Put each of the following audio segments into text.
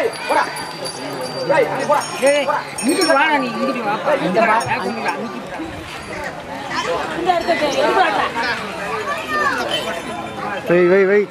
இங்கிட்டு வாடா நீ இங்கிட்டு வாப்பா இந்த வா வை வை வை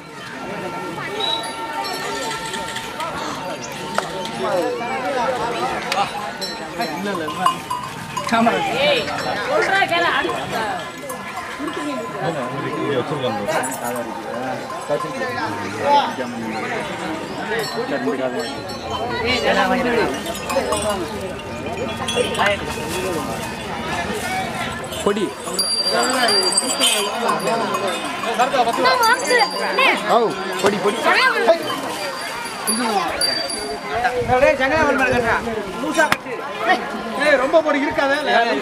பொடி ஓ பொடி பொடி ஏய் ரொம்ப பொடி இருக்காத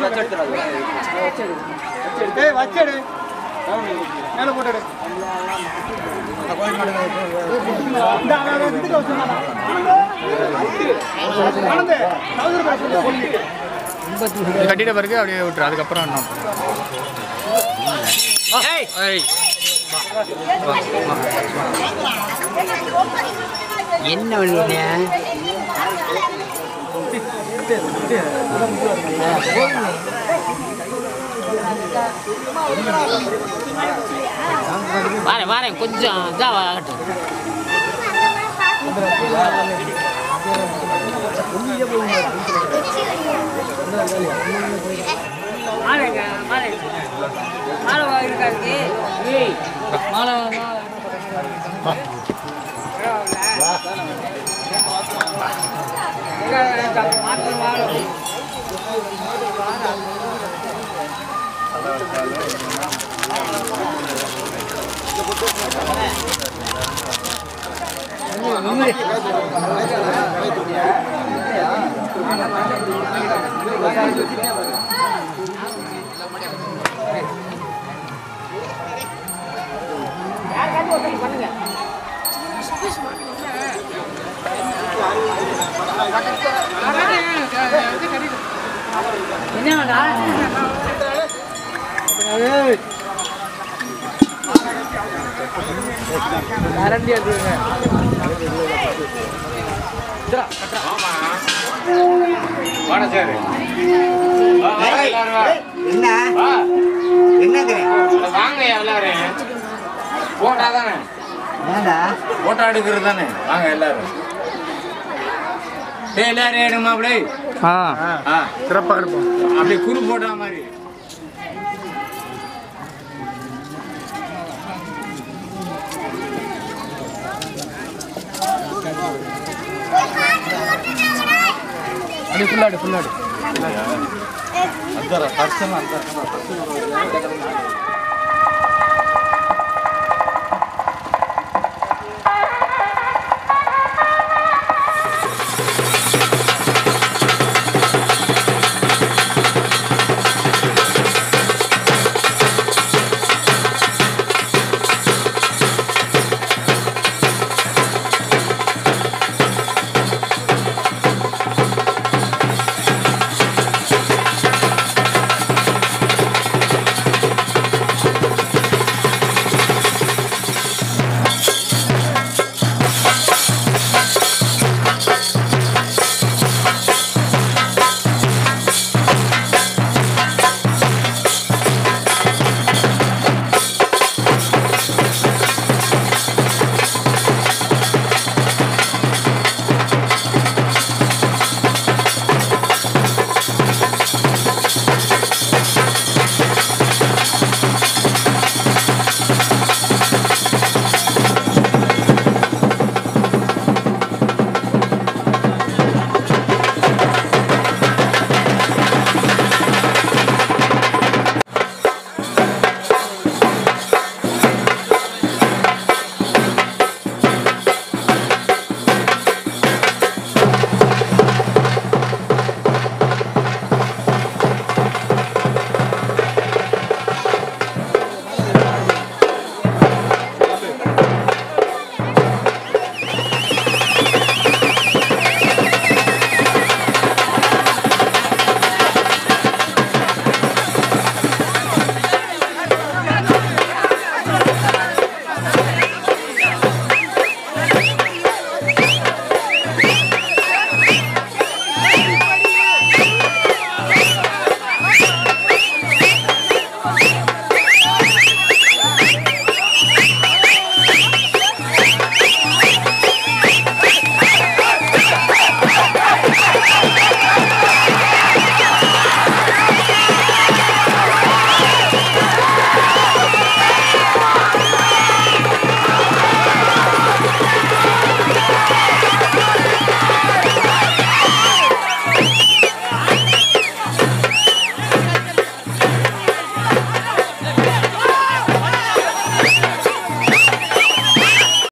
ஏய் வச்சடு மேல போட்டுடு இந்த அவன் அவன் இதுக்கு வச்சிருந்தானா? ஆனந்து, trouser box வந்து பொடி. கட்டிட்ட பிறகு அப்படியே விட்டுரு அதுக்கப்புறம் என்ன ஏய் என்ன பண்ணுவீங்க வாரேன் வாரேன் கொஞ்சம் இதாக ஆகட்டும் மாலைங்க மாலை மாலை வாங்கிருக்காங்க மாலை மாற்று மாலை என்னடா கரண்டி எடுத்துங்க என்ன என்னங்க வாங்க எல்லாரும் போட்டா தானே ஏண்டா போட்டோ எடுக்கிறது தானே வாங்க எல்லாரும் டேய் எல்லாரும் எடுமா அப்படியே ஆ ஆ சிறப்பாக இருப்போம் அப்படியே குரு போட்டா மாதிரி அப்படி ஃபுல்லாடு ஃபுல்லாடு அந்த பர்சன் அந்த